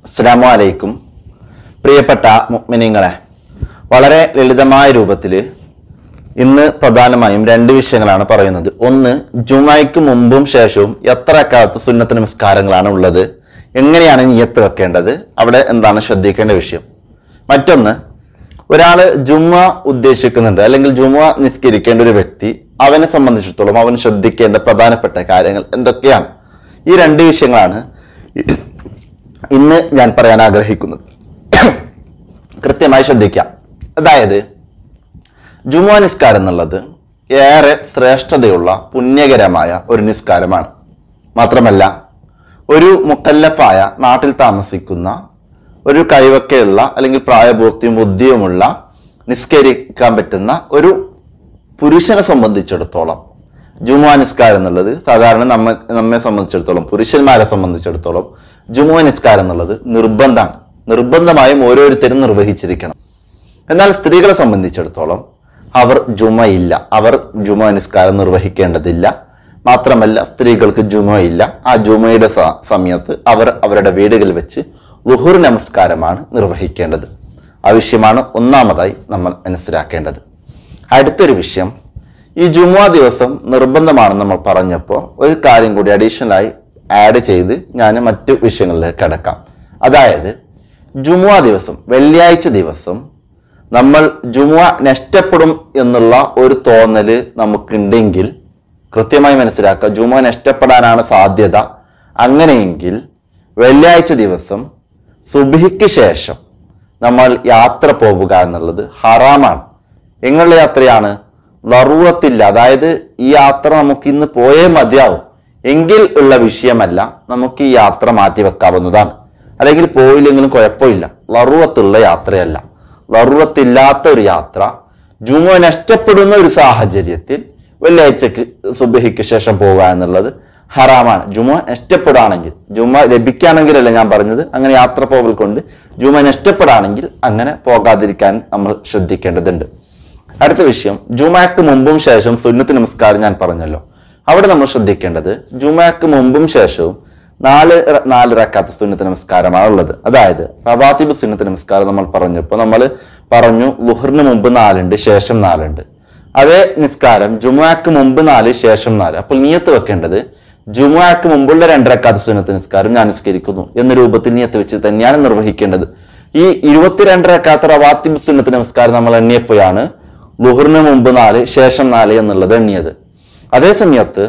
അസ്സലാമു അലൈക്കും പ്രിയപ്പെട്ട മുഅ്മിനീങ്ങളെ വളരെ ലളിതമായ രൂപത്തിൽ ഇന്ന് പ്രധാനമായും രണ്ട് വിഷയങ്ങളാണ് പറയുന്നത് ഒന്ന് ജുമായ്ക്ക് മുമ്പും ശേഷവും എത്ര കാലത്ത് സുന്നത്ത് നമസ്കാരങ്ങളാണ് ഉള്ളത് എങ്ങനെയാണ് നിയത്ത് വെക്കേണ്ടത് അവിടെ എന്താണ് ശ്രദ്ധിക്കേണ്ട വിഷയം മറ്റൊന്ന് ഒരാള് ജുമ ഉദ്ദേശിക്കുന്നുണ്ട് അല്ലെങ്കിൽ ജുമ നിസ്കരിക്കേണ്ട ഒരു വ്യക്തി അവനെ സംബന്ധിച്ചിടത്തോളം അവൻ ശ്രദ്ധിക്കേണ്ട പ്രധാനപ്പെട്ട കാര്യങ്ങൾ എന്തൊക്കെയാണ് ഈ രണ്ട് വിഷയങ്ങളാണ് ഇ- ഇന്ന് ഞാൻ പറയാൻ ആഗ്രഹിക്കുന്നത് കൃത്യമായി ശ്രദ്ധിക്കാം അതായത് ജുമുഅ നിസ്കാരം എന്നുള്ളത് ഏറെ ശ്രേഷ്ഠതയുള്ള പുണ്യകരമായ ഒരു നിസ്കാരമാണ് മാത്രമല്ല ഒരു മുക്കല്ലഫായ നാട്ടിൽ താമസിക്കുന്ന ഒരു കഴിവൊക്കെയുള്ള അല്ലെങ്കിൽ പ്രായപൂർത്തിയും ബുദ്ധിയുമുള്ള നിസ്കരിക്കാൻ പറ്റുന്ന ഒരു പുരുഷനെ സംബന്ധിച്ചിടത്തോളം ജുമുഅ നിസ്കാരം എന്നുള്ളത് സാധാരണ നമ്മ നമ്മെ സംബന്ധിച്ചിടത്തോളം പുരുഷന്മാരെ സംബന്ധിച്ചിടത്തോളം ജുമുഅ നിസ്കാരം എന്നുള്ളത് നിർബന്ധമാണ് നിർബന്ധമായും ഓരോരുത്തരും നിർവഹിച്ചിരിക്കണം എന്നാൽ സ്ത്രീകളെ സംബന്ധിച്ചിടത്തോളം അവർ ജുമ ഇല്ല അവർ ജുമ നിസ്കാരം നിർവഹിക്കേണ്ടതില്ല മാത്രമല്ല സ്ത്രീകൾക്ക് ജുമ ഇല്ല ആ ജുമയുടെ സ- സമയത്ത് അവർ അവരുടെ വീടുകളിൽ വെച്ച് ലുഹുർ നമസ്കാരമാണ് നിർവഹിക്കേണ്ടത് ആ വിഷയമാണ് ഒന്നാമതായി നമ്മൾ മനസ്സിലാക്കേണ്ടത് അടുത്തൊരു വിഷയം ഈ ജുമുഅ ദിവസം നിർബന്ധമാണെന്ന് നമ്മൾ പറഞ്ഞപ്പോൾ ഒരു കാര്യം കൂടി അഡീഷണൽ ആയി ആഡ് ചെയ്ത് ഞാൻ മറ്റു വിഷയങ്ങളിലേക്ക് കടക്കാം അതായത് ജുമുഅ ദിവസം വെള്ളിയാഴ്ച ദിവസം നമ്മൾ ജുമുഅ നഷ്ടപ്പെടും എന്നുള്ള ഒരു തോന്നല് നമുക്കുണ്ടെങ്കിൽ കൃത്യമായി മനസ്സിലാക്കുക ജുമുഅ നഷ്ടപ്പെടാനാണ് സാധ്യത അങ്ങനെയെങ്കിൽ വെള്ളിയാഴ്ച ദിവസം സുബിഹിക്ക് ശേഷം നമ്മൾ യാത്ര പോവുക എന്നുള്ളത് ഹറാമാണ് എങ്ങനെയുള്ള യാത്രയാണ് ലറൂറത്തില്ല അതായത് ഈ യാത്ര നമുക്ക് ഇന്ന് പോയേ മതിയാവും എങ്കിൽ ഉള്ള വിഷയമല്ല നമുക്ക് ഈ യാത്ര മാറ്റി വെക്കാവുന്നതാണ് അല്ലെങ്കിൽ പോയില്ലെങ്കിലും കുഴപ്പമില്ല ലറൂറത്തുള്ള യാത്രയല്ല ലറൂറത്തില്ലാത്ത ഒരു യാത്ര ജുമ നഷ്ടപ്പെടുന്ന ഒരു സാഹചര്യത്തിൽ വെള്ളിയാഴ്ചക്ക് സുബഹിക്ക് ശേഷം പോവുക എന്നുള്ളത് ഹറാമാണ് ജുമ നഷ്ടപ്പെടുകയാണെങ്കിൽ ജുമ ലഭിക്കുകയാണെങ്കിലല്ല ഞാൻ പറഞ്ഞത് അങ്ങനെ യാത്ര പോകൽ കൊണ്ട് ജുമ നഷ്ടപ്പെടുകയാണെങ്കിൽ അങ്ങനെ പോകാതിരിക്കാൻ നമ്മൾ ശ്രദ്ധിക്കേണ്ടതുണ്ട് അടുത്ത വിഷയം ജുമാക്ക് മുമ്പും ശേഷവും സുന്നത്ത് നമസ്കാരം ഞാൻ പറഞ്ഞല്ലോ അവിടെ നമ്മൾ ശ്രദ്ധിക്കേണ്ടത് ജുമാക്ക് മുമ്പും ശേഷവും നാല് റ- നാല് റക്കാത്ത സുന്നത്ത് നമസ്കാരമാണ് ഉള്ളത് അതായത് റവാത്തിബ് സുന്നത്ത് നമസ്കാരം നമ്മൾ പറഞ്ഞപ്പോൾ നമ്മൾ പറഞ്ഞു ലുഹറിന് മുമ്പ് നാലുണ്ട് ശേഷം നാലുണ്ട് അതേ നിസ്കാരം ജുമാക്ക് മുമ്പ് നാല് ശേഷം നാല് അപ്പോൾ നിയത്ത് വെക്കേണ്ടത് ജുമാക്ക് മുമ്പുള്ള രണ്ടരക്കാത്ത സുന്നത്ത് നിസ്കാരം ഞാൻ നിസ്കരിക്കുന്നു എന്ന രൂപത്തിൽ നിയത്ത് വെച്ച് തന്നെയാണ് നിർവഹിക്കേണ്ടത് ഈ ഇരുപത്തിരണ്ടരക്കാത്ത റവാത്തിബ് സുന്നത്ത് നമസ്കാരം നമ്മൾ എണ്ണിയപ്പോഴാണ് ലുഹറിന് മുമ്പ് നാല് ശേഷം നാല് എന്നുള്ളത് എണ്ണിയത് അതേ സമയത്ത്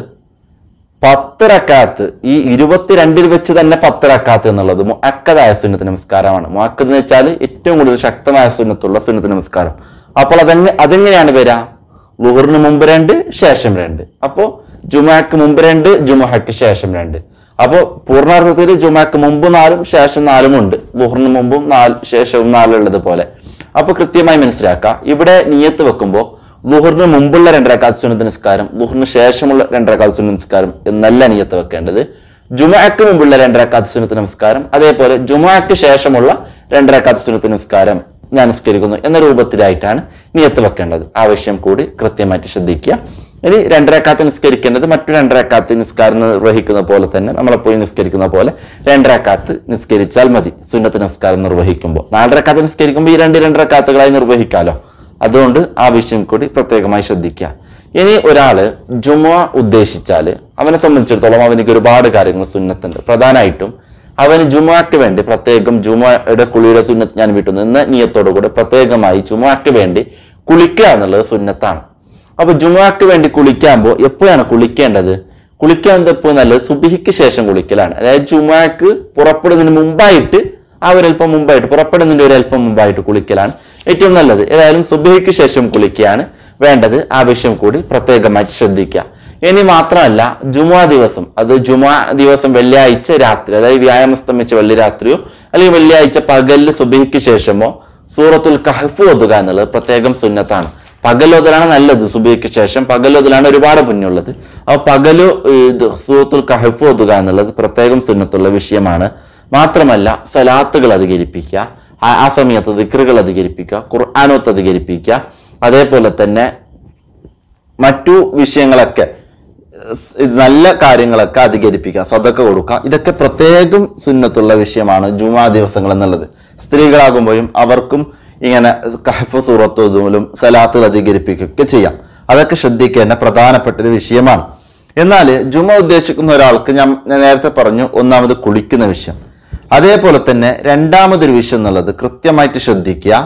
പത്ത് റക്കാത്ത് ഈ ഇരുപത്തിരണ്ടിൽ വെച്ച് തന്നെ പത്ത് റക്കാത്ത് എന്നുള്ളത് മുഅക്കദായ സുന്നത്ത് നമസ്കാരമാണ് മുഅക്കദ് എന്ന് വെച്ചാൽ ഏറ്റവും കൂടുതൽ ശക്തമായ സുന്നത്തുള്ള സുന്നത്ത് നമസ്കാരം അപ്പോൾ അതെങ്ങനെ അതെങ്ങനെയാണ് വരാ ലുഹറിന് മുമ്പ് രണ്ട് ശേഷം രണ്ട് അപ്പോ ജുമാക്ക് മുമ്പ് രണ്ട് ജുമഹക്ക് ശേഷം രണ്ട് അപ്പോ പൂർണ്ണാർത്ഥത്തിൽ ജുമാക്ക് മുമ്പ് നാലും ശേഷം നാലും ഉണ്ട് ലുഹറിന് മുമ്പും നാല് ശേഷവും നാലുള്ളത് പോലെ അപ്പൊ കൃത്യമായി മനസ്സിലാക്കാം ഇവിടെ നിയത്ത് വെക്കുമ്പോൾ ലുഹറിന് മുമ്പുള്ള രണ്ടരക്കാത്ത സുന്നത്ത് നിസ്കാരം ലുഹറിന് ശേഷമുള്ള രണ്ടരക്കാത്ത സുന്നത്ത് നിസ്കാരം എന്നല്ല നിയത്ത് വെക്കേണ്ടത് ജുമഅക്ക് മുമ്പുള്ള രണ്ടരക്കാത്ത സുന്നത്ത് നമസ്കാരം അതേപോലെ ജുമഅക്ക് ശേഷമുള്ള രണ്ടരക്കാത്ത സുന്നത്ത് നിസ്കാരം ഞാൻ നിസ്കരിക്കുന്നു എന്ന രൂപത്തിലായിട്ടാണ് നിയത്ത് വെക്കേണ്ടത് ആവശ്യം കൂടി കൃത്യമായിട്ട് ശ്രദ്ധിക്കുക ഇനി രണ്ടരക്കാത്ത് നിസ്കരിക്കേണ്ടത് മറ്റു രണ്ടരക്കാത്ത് നിസ്കാരം നിർവഹിക്കുന്ന പോലെ തന്നെ നമ്മളെപ്പോഴും നിസ്കരിക്കുന്ന പോലെ രണ്ടരക്കാത്ത് നിസ്കരിച്ചാൽ മതി സുന്നത്ത് നിസ്കാരം നിർവഹിക്കുമ്പോൾ നാലരക്കാത്ത് നിസ്കരിക്കുമ്പോൾ ഈ രണ്ട് രണ്ടരക്കാത്തുകളായി നിർവഹിക്കാലോ അതുകൊണ്ട് ആ വിഷയം കൂടി പ്രത്യേകമായി ശ്രദ്ധിക്കുക ഇനി ഒരാള് ജുമ ഉദ്ദേശിച്ചാൽ അവനെ സംബന്ധിച്ചിടത്തോളം അവനിക്ക് ഒരുപാട് കാര്യങ്ങൾ സുന്നത്തുണ്ട് പ്രധാനമായിട്ടും അവന് ജുമാക്ക് വേണ്ടി പ്രത്യേകം ജുമയുടെ കുളിയുടെ സുന്നത്ത് ഞാൻ വിട്ടു എന്ന നിയത്തോടു കൂടെ പ്രത്യേകമായി ജുമാക്ക് വേണ്ടി കുളിക്കുക എന്നുള്ളത് സുന്നത്താണ് അപ്പൊ ജുമാക്ക് വേണ്ടി കുളിക്കുമ്പോൾ എപ്പോഴാണ് കുളിക്കേണ്ടത് കുളിക്കാൻ എപ്പോൾ നല്ലത് സുബിഹിക്ക് ശേഷം കുളിക്കലാണ് അതായത് ജുമാക്ക് പുറപ്പെടുന്നതിന് മുമ്പായിട്ട് ആ ഒരല്പം മുമ്പായിട്ട് പുറപ്പെടുന്നതിന്റെ ഒരല്പം മുമ്പായിട്ട് കുളിക്കലാണ് ഏറ്റവും നല്ലത് ഏതായാലും സുബഹിക്ക് ശേഷം കുളിക്കുകയാണ് വേണ്ടത് ആവശ്യം കൂടി പ്രത്യേകമായിട്ട് ശ്രദ്ധിക്കുക ഇനി മാത്രമല്ല ജുമാ ദിവസം അത് ജുമാ ദിവസം വെള്ളിയാഴ്ച രാത്രി അതായത് വ്യായാമസ്തമിച്ച വെള്ളി രാത്രിയോ അല്ലെങ്കിൽ വെള്ളിയാഴ്ച പകലിൽ സുബഹിക്ക് ശേഷമോ സൂറത്തുൽ കഹഫ് ഓതുക എന്നുള്ളത് പ്രത്യേകം സുന്നത്താണ് പകലോതലാണ് നല്ലത് സുബഹിക്ക് ശേഷം പകലോതലാണ് ഒരുപാട് പുണ്യമുള്ളത് അപ്പൊ പകലു ഇത് സൂറത്തുൽ കഹഫ് ഓതുക എന്നുള്ളത് പ്രത്യേകം സുന്നത്തുള്ള വിഷയമാണ് മാത്രമല്ല സലാത്തുകൾ അധികരിപ്പിക്കുക ആ- ആ സമയത്ത് ദിക്റുകൾ അധികരിപ്പിക്കുക ഖുർആാനോത്ത് അധികരിപ്പിക്കുക അതേപോലെ തന്നെ മറ്റു വിഷയങ്ങളൊക്കെ സ് ഇത് നല്ല കാര്യങ്ങളൊക്കെ അധികരിപ്പിക്കുക സ്വതൊക്കെ കൊടുക്കുക ഇതൊക്കെ പ്രത്യേകം സുന്നത്തുള്ള വിഷയമാണ് ജുമാ ദിവസങ്ങൾ എന്നുള്ളത് സ്ത്രീകളാകുമ്പോഴും അവർക്കും ഇങ്ങനെ കഹഫ് സൂറത്തും സലാത്തുകൾ അധികരിപ്പിക്കുകയൊക്കെ ചെയ്യാം അതൊക്കെ ശ്രദ്ധിക്കേണ്ട പ്രധാനപ്പെട്ട ഒരു വിഷയമാണ് എന്നാൽ ജുമ ഉദ്ദേശിക്കുന്ന ഒരാൾക്ക് ഞാൻ ഞാൻ നേരത്തെ പറഞ്ഞു ഒന്നാമത് കുളിക്കുന്ന വിഷയം അതേപോലെ തന്നെ രണ്ടാമതൊരു വിഷയം എന്നുള്ളത് കൃത്യമായിട്ട് ശ്രദ്ധിക്കുക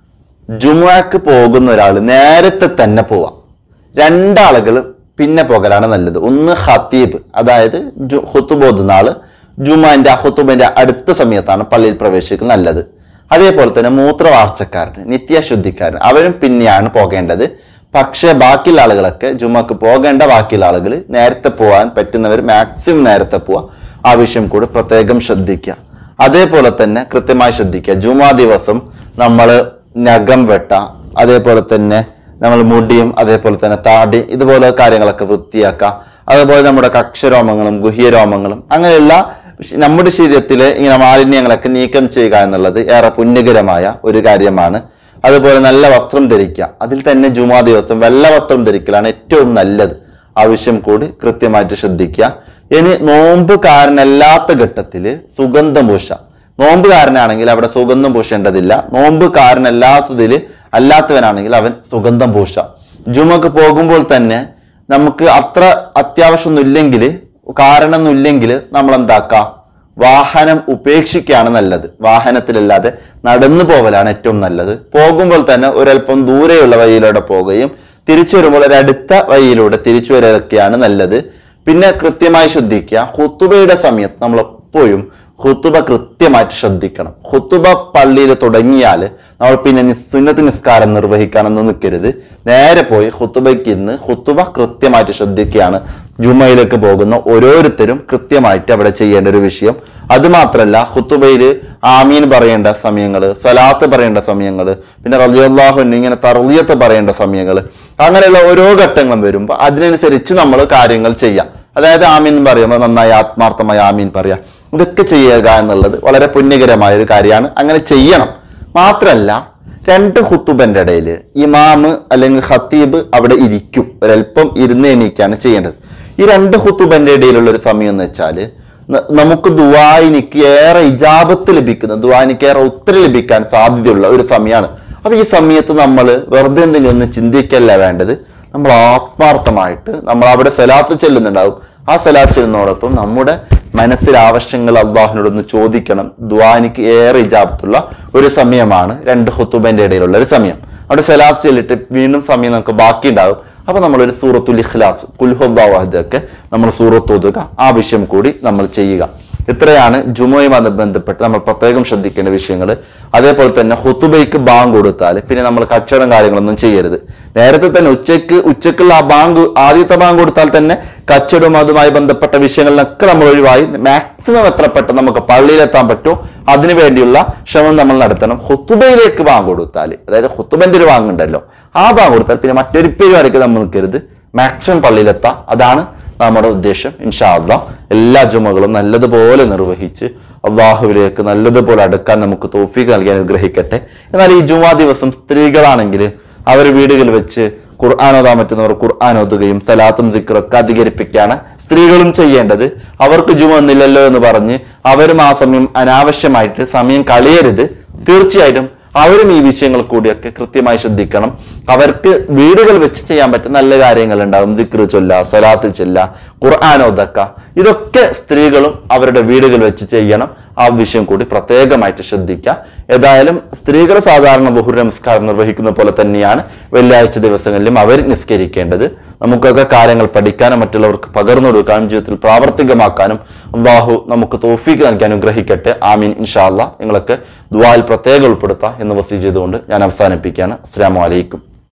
ജുമുഅക്ക് പോകുന്ന ഒരാൾ നേരത്തെ തന്നെ പോവാം രണ്ടാളുകൾ പിന്നെ പോകലാണ് നല്ലത് ഒന്ന് ഹത്തീബ് അതായത് ജു- ഖുത്തുബ് ഓതുന്ന ആള് ജുമാന്റെ ഹുത്തുബിന്റെ അടുത്ത സമയത്താണ് പള്ളിയിൽ പ്രവേശിക്കുന്നത് നല്ലത് അതേപോലെ തന്നെ മൂത്രവാർച്ചക്കാരൻ നിത്യശുദ്ധിക്കാരൻ അവരും പിന്നെയാണ് പോകേണ്ടത് പക്ഷേ ബാക്കിയുള്ള ആളുകളൊക്കെ ജുമക്ക് പോകേണ്ട ബാക്കിയുള്ള ആളുകൾ നേരത്തെ പോകാൻ പറ്റുന്നവർ മാക്സിമം നേരത്തെ പോവാ ആ വിഷയം കൂടി പ്രത്യേകം ശ്രദ്ധിക്കുക അതേപോലെ തന്നെ കൃത്യമായി ശ്രദ്ധിക്കുക ജുമാ ദിവസം നമ്മൾ നഖം വെട്ട അതേപോലെ തന്നെ നമ്മൾ മുടിയും അതേപോലെ തന്നെ താടി ഇതുപോലെ കാര്യങ്ങളൊക്കെ വൃത്തിയാക്കുക അതുപോലെ നമ്മുടെ കക്ഷരോമങ്ങളും ഗുഹ്യരോമങ്ങളും അങ്ങനെയുള്ള ശ- നമ്മുടെ ശരീരത്തിലെ ഇങ്ങനെ മാലിന്യങ്ങളൊക്കെ നീക്കം ചെയ്യുക എന്നുള്ളത് ഏറെ പുണ്യകരമായ ഒരു കാര്യമാണ് അതുപോലെ നല്ല വസ്ത്രം ധരിക്കുക അതിൽ തന്നെ ജുമാ ദിവസം വെള്ള വസ്ത്രം ധരിക്കലാണ് ഏറ്റവും നല്ലത് ആവശ്യം കൂടി കൃത്യമായിട്ട് ശ്രദ്ധിക്കുക ഇനി നോമ്പുകാരനല്ലാത്ത ഘട്ടത്തില് സുഗന്ധം പൂശ നോമ്പുകാരനാണെങ്കിൽ അവിടെ സുഗന്ധം പൂശേണ്ടതില്ല നോമ്പുകാരനല്ലാത്തതിൽ അല്ലാത്തവനാണെങ്കിൽ അവൻ സുഗന്ധം പൂശ ജുമക്ക് പോകുമ്പോൾ തന്നെ നമുക്ക് അത്ര അത്യാവശ്യമൊന്നും ഇല്ലെങ്കിൽ കാരണമൊന്നും ഇല്ലെങ്കിൽ നമ്മൾ എന്താക്കാം വാഹനം ഉപേക്ഷിക്കുകയാണ് നല്ലത് വാഹനത്തിലല്ലാതെ നടന്നു പോവലാണ് ഏറ്റവും നല്ലത് പോകുമ്പോൾ തന്നെ ഒരല്പം ദൂരെയുള്ള വഴിയിലൂടെ പോവുകയും തിരിച്ചു വരുമ്പോൾ ഒരു അടുത്ത വഴിയിലൂടെ തിരിച്ചു വരികയാണ് നല്ലത് പിന്നെ കൃത്യമായി ശ്രദ്ധിക്കുക ഹുത്തുബയുടെ സമയത്ത് നമ്മൾ എപ്പോഴും ഹുത്തുബ കൃത്യമായിട്ട് ശ്രദ്ധിക്കണം ഹുത്തുബ പള്ളിയിൽ തുടങ്ങിയാൽ നമ്മൾ പിന്നെ നി- സുന്നത്ത് നിസ്കാരം നിർവഹിക്കാനൊന്നും നിൽക്കരുത് നേരെ പോയി ഹുത്തുബയ്ക്ക് ഇന്ന് ഹുത്തുബ കൃത്യമായിട്ട് ശ്രദ്ധിക്കുകയാണ് ജുമയിലേക്ക് പോകുന്ന ഓരോരുത്തരും കൃത്യമായിട്ട് അവിടെ ചെയ്യേണ്ട ഒരു വിഷയം അത് മാത്രല്ല ഹുത്തുബയിൽ ആമീൻ പറയേണ്ട സമയങ്ങൾ സ്വലാത്ത് പറയേണ്ട സമയങ്ങൾ പിന്നെ റലിയല്ലാഹു ഇങ്ങനെ തർലിയത്ത് പറയേണ്ട സമയങ്ങൾ അങ്ങനെയുള്ള ഓരോ ഘട്ടങ്ങളും വരുമ്പോൾ അതിനനുസരിച്ച് നമ്മൾ കാര്യങ്ങൾ ചെയ്യാം അതായത് ആമീൻ പറയുമ്പോൾ നന്നായി ആത്മാർത്ഥമായി ആമീൻ പറയാം ഇതൊക്കെ ചെയ്യുക എന്നുള്ളത് വളരെ പുണ്യകരമായ ഒരു കാര്യമാണ് അങ്ങനെ ചെയ്യണം മാത്രല്ല രണ്ട് ഹുത്തുബന്റെ ഇടയിൽ ഇമാമ് അല്ലെങ്കിൽ ഖത്തീബ് അവിടെ ഇരിക്കും ഒരല്പം ഇരുന്ന് എണീക്കാണ് ചെയ്യേണ്ടത് ഈ രണ്ട് ഹുത്തുബന്റെ ഇടയിലുള്ള ഒരു സമയം എന്ന് വെച്ചാല് ന- നമുക്ക് ദുവായിനിക്ക് ഏറെ ഇജാബത്ത് ലഭിക്കുന്ന ദുവായിനിക്ക് ഏറെ ഉത്തരം ലഭിക്കാൻ സാധ്യതയുള്ള ഒരു സമയമാണ് അപ്പൊ ഈ സമയത്ത് നമ്മൾ വെറുതെ എന്തെങ്കിലും ഒന്ന് ചിന്തിക്കല്ല വേണ്ടത് നമ്മൾ ആത്മാർത്ഥമായിട്ട് നമ്മൾ അവിടെ സലാത്ത് ചെല്ലുന്നുണ്ടാവും ആ സലാത്ത് ചെല്ലുന്നതോടൊപ്പം നമ്മുടെ മനസ്സിലെ ആവശ്യങ്ങൾ അള്ളാഹുവിനോടൊന്ന് ചോദിക്കണം ദ്വാനിക്ക് ഏറെ ഇജാബത്തുള്ള ഒരു സമയമാണ് രണ്ട് ഹുത്തുബന്റെ ഇടയിലുള്ള ഒരു സമയം അവിടെ സലാത്ത് ചെല്ലിട്ട് വീണ്ടും സമയം നമുക്ക് ബാക്കി ഉണ്ടാവും അപ്പൊ നമ്മളൊരു സൂറത്തുൽ ഇഖ്ലാസ് കുൽഹുദ്ദാവാഹദൊക്കെ നമ്മൾ സൂറത്ത് ഓതുക ആ വിഷയം കൂടി നമ്മൾ ചെയ്യുക ഇത്രയാണ് ജുമയുമായി ബന്ധപ്പെട്ട് നമ്മൾ പ്രത്യേകം ശ്രദ്ധിക്കേണ്ട വിഷയങ്ങൾ അതേപോലെ തന്നെ ഹുത്തുബയ്ക്ക് ബാങ്ക് കൊടുത്താൽ പിന്നെ നമ്മൾ കച്ചവടം കാര്യങ്ങളൊന്നും ചെയ്യരുത് നേരത്തെ തന്നെ ഉച്ചയ്ക്ക് ഉച്ചക്കുള്ള ആ ബാങ്ക് ആദ്യത്തെ ബാങ്ക് കൊടുത്താൽ തന്നെ കച്ചവടവും അതുമായി ബന്ധപ്പെട്ട വിഷയങ്ങളിലൊക്കെ നമ്മൾ ഒഴിവായി മാക്സിമം എത്ര പെട്ടെന്ന് നമുക്ക് പള്ളിയിലെത്താൻ പറ്റുമോ അതിനു വേണ്ടിയുള്ള ശ്രമം നമ്മൾ നടത്തണം ഹുത്തുബയിലേക്ക് ബാങ്ക് കൊടുത്താൽ അതായത് ഹുത്തുബന്റെ ഒരു ബാങ്ക് ഉണ്ടല്ലോ ആ ബാങ്ക് കൊടുത്താൽ പിന്നെ മറ്റൊരു പരിപാടിക്ക് നമ്മൾ നിൽക്കരുത് മാക്സിമം പള്ളിയിലെത്താം അതാണ് നമ്മുടെ ഉദ്ദേശം ഇൻഷാ അള്ളാ എല്ലാ ജുമകളും നല്ലതുപോലെ നിർവഹിച്ച് അള്ളാഹുവിലേക്ക് നല്ലതുപോലെ അടുക്കാൻ നമുക്ക് തോഫീക്ക് നൽകി അനുഗ്രഹിക്കട്ടെ എന്നാൽ ഈ ജുമാ ദിവസം സ്ത്രീകളാണെങ്കിൽ അവർ വീടുകളിൽ വെച്ച് ഖുർആൻ ഓതാൻ പറ്റുന്നവർ ഖുർആൻ ഓതുകയും സലാത്തും സിക്കറൊക്കെ അധികരിപ്പിക്കുകയാണ് സ്ത്രീകളും ചെയ്യേണ്ടത് അവർക്ക് ജുമ ഒന്നില്ലല്ലോ എന്ന് പറഞ്ഞ് അവരും ആ സമയം അനാവശ്യമായിട്ട് സമയം കളയരുത് തീർച്ചയായിട്ടും അവരും ഈ വിഷയങ്ങൾ കൂടിയൊക്കെ കൃത്യമായി ശ്രദ്ധിക്കണം അവർക്ക് വീടുകൾ വെച്ച് ചെയ്യാൻ പറ്റുന്ന നല്ല കാര്യങ്ങൾ ഉണ്ടാവും ദിക്റ് ചൊല്ല സ്വലാത്ത് ചൊല്ല ഖുർആാനോദക്ക ഇതൊക്കെ സ്ത്രീകളും അവരുടെ വീടുകൾ വെച്ച് ചെയ്യണം ആ വിഷയം കൂടി പ്രത്യേകമായിട്ട് ശ്രദ്ധിക്കുക ഏതായാലും സ്ത്രീകൾ സാധാരണ ബഹുര നമസ്കാരം നിർവഹിക്കുന്ന പോലെ തന്നെയാണ് വെള്ളിയാഴ്ച ദിവസങ്ങളിലും അവർ നിസ്കരിക്കേണ്ടത് നമുക്കൊക്കെ കാര്യങ്ങൾ പഠിക്കാനും മറ്റുള്ളവർക്ക് പകർന്നു കൊടുക്കാനും ജീവിതത്തിൽ പ്രാവർത്തികമാക്കാനും അള്ളാഹു നമുക്ക് തോഫീക്ക് നൽകി അനുഗ്രഹിക്കട്ടെ ആമീൻ ഇൻഷാ അല്ലാ നിങ്ങളൊക്കെ ദുവായിൽ പ്രത്യേകം ഉൾപ്പെടുത്താം എന്ന് വസീ ചെയ്തുകൊണ്ട് ഞാൻ അവസാനിപ്പിക്കുകയാണ് അസ്സാം വലൈക്കും